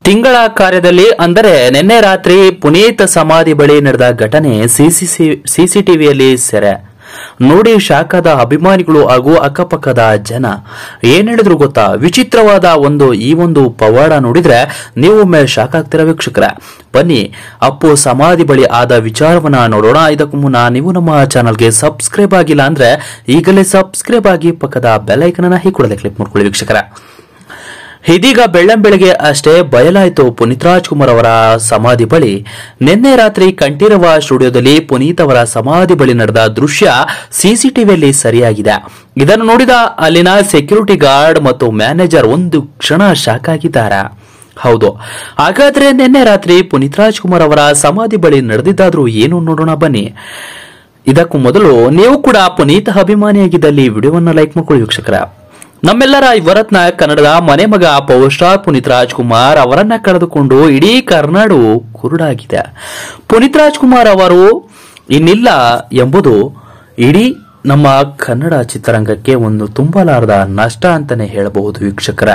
ತಿಂಗಳ ಕಾರ್ಯದಲ್ಲಿ ಅಂದರೆ ನಿನ್ನೆ ರಾತ್ರಿ ಪುನೀತ್ ಸಮಾಧಿ ಬಳಿ ನಡೆದ ಘಟನೆ ಸಿಸಿಟಿವಿಯಲ್ಲಿ ಸೆರೆ ನೋಡಿ ಶಾಖದ ಅಭಿಮಾನಿಗಳು ಹಾಗೂ ಅಕ್ಕಪಕ್ಕದ ಜನ ಏನ್ ಹೇಳಿದ್ರು ಗೊತ್ತಾ ವಿಚಿತ್ರವಾದ ಒಂದು ಈ ಒಂದು ಪವಾಡ ನೋಡಿದ್ರೆ ನೀವು ಒಮ್ಮೆ ಶಾಕ್ ಆಗ್ತಿರ ವೀಕ್ಷಕರ ಬನ್ನಿ ಅಪ್ಪು ಸಮಾಧಿ ಬಳಿ ಆದ ವಿಚಾರವನ್ನ ನೋಡೋಣ ಇದಕ್ಕೂ ಮುನ್ನ ನೀವು ನಮ್ಮ ಚಾನಲ್ಗೆ ಸಬ್ಸ್ಕ್ರೈಬ್ ಆಗಿಲ್ಲ ಅಂದ್ರೆ ಈಗಲೇ ಸಬ್ಸ್ಕ್ರೈಬ್ ಆಗಿ ಪಕ್ಕದ ಬೆಲ್ ಐಕನ್ ಅನ್ನ ಹೀಗೆ ಕ್ಲಿಕ್ ಮಾಡ್ಕೊಳ್ಳಿ ವೀಕ್ಷಕರ ಇದೀಗ ಬೆಳ್ಳಂಬೆಳಗ್ಗೆ ಅಷ್ಟೇ ಬಯಲಾಯಿತು ಪುನೀತ್ ರಾಜ್ಕುಮಾರ್ ಅವರ ಸಮಾಧಿ ಬಳಿ ನಿನ್ನೆ ರಾತ್ರಿ ಕಂಠೀರವ ಸ್ಟುಡಿಯೋದಲ್ಲಿ ಪುನೀತ್ ಅವರ ಸಮಾಧಿ ಬಳಿ ನಡೆದ ದೃಶ್ಯ ಸಿಸಿಟಿವಿಯಲ್ಲಿ ಸರಿಯಾಗಿದೆ ಇದನ್ನು ನೋಡಿದ ಅಲ್ಲಿನ ಸೆಕ್ಯೂರಿಟಿ ಗಾರ್ಡ್ ಮತ್ತು ಮ್ಯಾನೇಜರ್ ಒಂದು ಕ್ಷಣ ಶಾಕ್ ಆಗಿದ್ದಾರೆ ಹೌದು ಹಾಗಾದ್ರೆ ನಿನ್ನೆ ರಾತ್ರಿ ಪುನೀತ್ ರಾಜ್ಕುಮಾರ್ ಅವರ ಸಮಾಧಿ ಬಳಿ ನಡೆದಿದ್ದಾದ್ರೂ ಏನು ನೋಡೋಣ ಬನ್ನಿ ಇದಕ್ಕೂ ಮೊದಲು ನೀವು ಕೂಡ ಪುನೀತ್ ಅಭಿಮಾನಿಯಾಗಿದ್ದಲ್ಲಿ ವಿಡಿಯೋವನ್ನ ಲೈಕ್ ಮಾಡ್ಕೊಳ್ಳಿ ವೀಕ್ಷಕರ ನಮ್ಮೆಲ್ಲರ ಯುವರತ್ನ ಕನ್ನಡದ ಮನೆ ಮಗ ಪವರ್ ಸ್ಟಾರ್ ಪುನೀತ್ ರಾಜ್ಕುಮಾರ್ ಅವರನ್ನ ಕಳೆದುಕೊಂಡು ಇಡೀ ಕರ್ನಾಡು ಕುರುಡಾಗಿದೆ ಪುನೀತ್ ರಾಜ್ಕುಮಾರ್ ಅವರು ಇನ್ನಿಲ್ಲ ಎಂಬುದು ಇಡೀ ನಮ್ಮ ಕನ್ನಡ ಚಿತ್ರರಂಗಕ್ಕೆ ಒಂದು ತುಂಬಲಾರದ ನಷ್ಟ ಅಂತಾನೆ ಹೇಳಬಹುದು ವೀಕ್ಷಕರ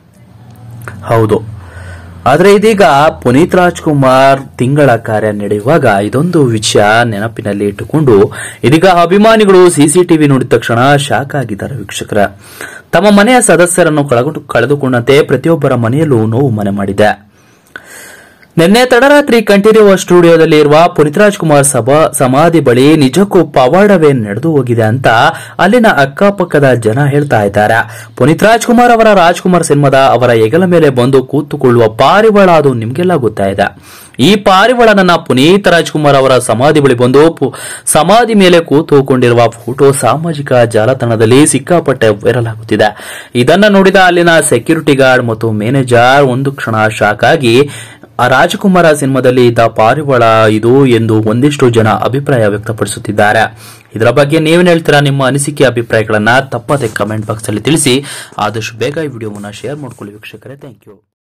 ಹೌದು ಆದ್ರೆ ಇದೀಗ ಪುನೀತ್ ರಾಜ್ಕುಮಾರ್ ತಿಂಗಳ ಕಾರ್ಯ ನಡೆಯುವಾಗ ಇದೊಂದು ವಿಷಯ ನೆನಪಿನಲ್ಲಿ ಇಟ್ಟುಕೊಂಡು ಇದೀಗ ಅಭಿಮಾನಿಗಳು ಸಿಸಿಟಿವಿ ನೋಡಿದ ತಕ್ಷಣ ಶಾಕ್ ಆಗಿದ್ದಾರೆ ವೀಕ್ಷಕರ ತಮ್ಮ ಮನೆಯ ಸದಸ್ಯರನ್ನು ಕಳೆದು- ಕಳೆದುಕೊಂಡಂತೆ ಪ್ರತಿಯೊಬ್ಬರ ಮನೆಯಲ್ಲೂ ನೋವು ಮನೆ ಮಾಡಿದೆ ನಿನ್ನೆ ತಡರಾತ್ರಿ ಕಂಠೀರವ ಸ್ಟುಡಿಯೋದಲ್ಲಿ ಇರುವ ಪುನೀತ್ ರಾಜ್ಕುಮಾರ್ ಸಭಾ ಸಮಾಧಿ ಬಳಿ ನಿಜಕ್ಕೂ ಪವಾಡವೇ ನಡೆದು ಹೋಗಿದೆ ಅಂತ ಅಲ್ಲಿನ ಅಕ್ಕಪಕ್ಕದ ಜನ ಹೇಳ್ತಾ ಇದ್ದಾರೆ ಪುನೀತ್ ರಾಜ್ಕುಮಾರ್ ಅವರ ರಾಜ್ಕುಮಾರ್ ಸಿನಿಮಾದ ಅವರ ಹೆಗಲ ಮೇಲೆ ಬಂದು ಕೂತುಕೊಳ್ಳುವ ಪಾರಿವಾಳ ಅದು ನಿಮ್ಗೆಲ್ಲ ಗೊತ್ತಾಯಿದೆ ಈ ಪಾರಿವಾಳನನ್ನ ಪುನೀತ್ ರಾಜ್ಕುಮಾರ್ ಅವರ ಸಮಾಧಿ ಬಳಿ ಬಂದು ಪು- ಸಮಾಧಿ ಮೇಲೆ ಕೂತುಕೊಂಡಿರುವ ಫೋಟೋ ಸಾಮಾಜಿಕ ಜಾಲತಾಣದಲ್ಲಿ ಸಿಕ್ಕಾಪಟ್ಟೆ ವೈರಲ್ ಆಗುತ್ತಿದೆ ಇದನ್ನ ನೋಡಿದ ಅಲ್ಲಿನ ಸೆಕ್ಯೂರಿಟಿ ಗಾರ್ಡ್ ಮತ್ತು ಮ್ಯಾನೇಜರ್ ಒಂದು ಕ್ಷಣ ಶಾಕ್ ಆಗಿ ಆ ರಾಜಕುಮಾರ ಸಿನಿಮಾದಲ್ಲಿ ಇದ್ದ ಪಾರಿವಾಳ ಇದು ಎಂದು ಒಂದಿಷ್ಟು ಜನ ಅಭಿಪ್ರಾಯ ವ್ಯಕ್ತಪಡಿಸುತ್ತಿದ್ದಾರೆ ಇದರ ಬಗ್ಗೆ ನೀವೇನ್ ಹೇಳ್ತೀರಾ ನಿಮ್ಮ ಅನಿಸಿಕೆ ಅಭಿಪ್ರಾಯಗಳನ್ನ ತಪ್ಪದೆ ಕಮೆಂಟ್ ಬಾಕ್ಸ್ ಅಲ್ಲಿ ತಿಳಿಸಿ ಆದಷ್ಟು ಬೇಗ ಈ ವಿಡಿಯೋವನ್ನ ಶೇರ್ ಮಾಡ್ಕೊಳ್ಳಿ ವೀಕ್ಷಕರೇ ಥ್ಯಾಂಕ್ ಯು